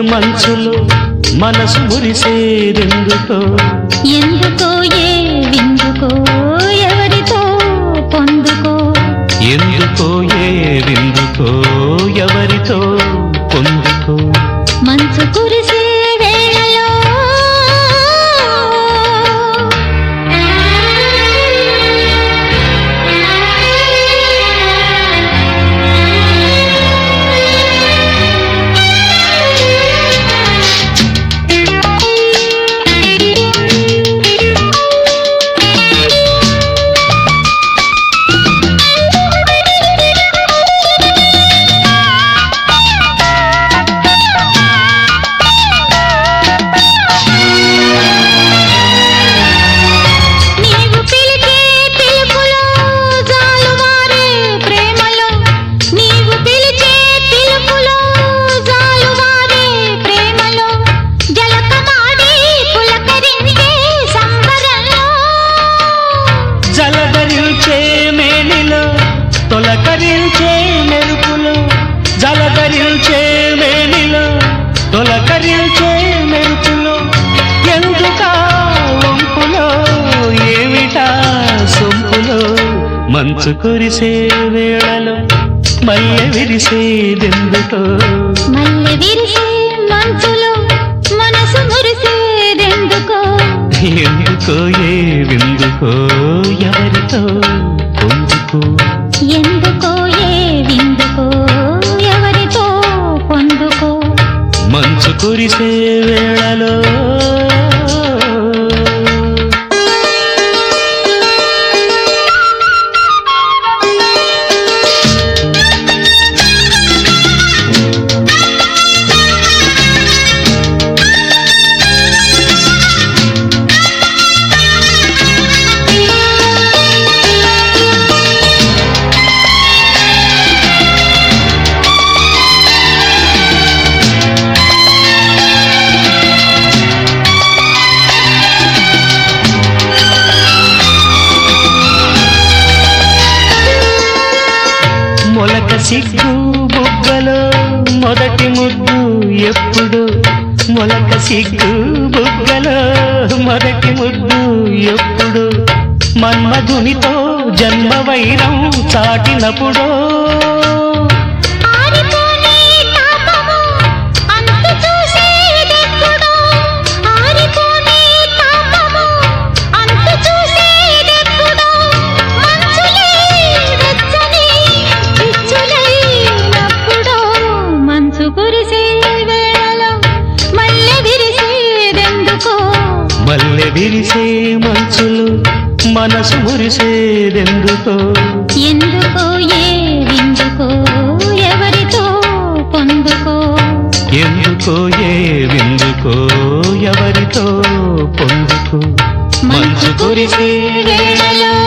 మంచులో మనసు మురిసేదెందుకో ఎందుకో ఏ విందుకో ఎవరితో పొందుకో ఎందుకో ఏ విందుకో ఎవరితో పొందుకో మంచు కురిసే వేళలో నీవు పిలిచే పిలుపులో జాలువారే ప్రేమలో నీవు పిలిచే పిలుపులో జాలువారే ప్రేమలో జలకమాడి పులకరించే సంబరంలో జలధరించే మేనిలో తొలకరించే మెరుపులో జలధరించే మేనిలో తొలకరించే మెరుపులో ఎందుకా వంపులో ఏమిటా సొంపులో మంచు కురిసే వేళలో మల్లె విరిసేదెందుకో మల్లె విరిసే మంచులో మనసు మురిసేదెందుకో ఎందుకో ఏ విందుకో ఎవరితో పొందుకో ఎందుకో ఏ విందుకో ఎవరితో పొందుకో మంచు కురిసే వేళలో మొలక సిగ్గు బుగ్గలో మొదటి ముద్దు ఎప్పుడు మొలక సిగ్గు బుగ్గలో మొదటి ముద్దు ఎప్పుడు మన్మధునితో జన్మ వైరం చాటినప్పుడో ఆరిపోని తాపము అంతు చూసేదెప్పుడో ఆరిపోని తాపము అంతు చూసేదెప్పుడో మంచులే వెచ్చని పిచ్చులైనప్పుడో మంచు కురిసే వేళలో మల్లె విరిసేదెందుకో మల్లె విరిసే మంచులు మనసు మురిసేదెందుకో ఎందుకో ఏ విందుకో ఎవరితో పొందుకో ఎందుకో ఏ విందుకో ఎవరితో పొందుకో మంచు కురిసే వేళలో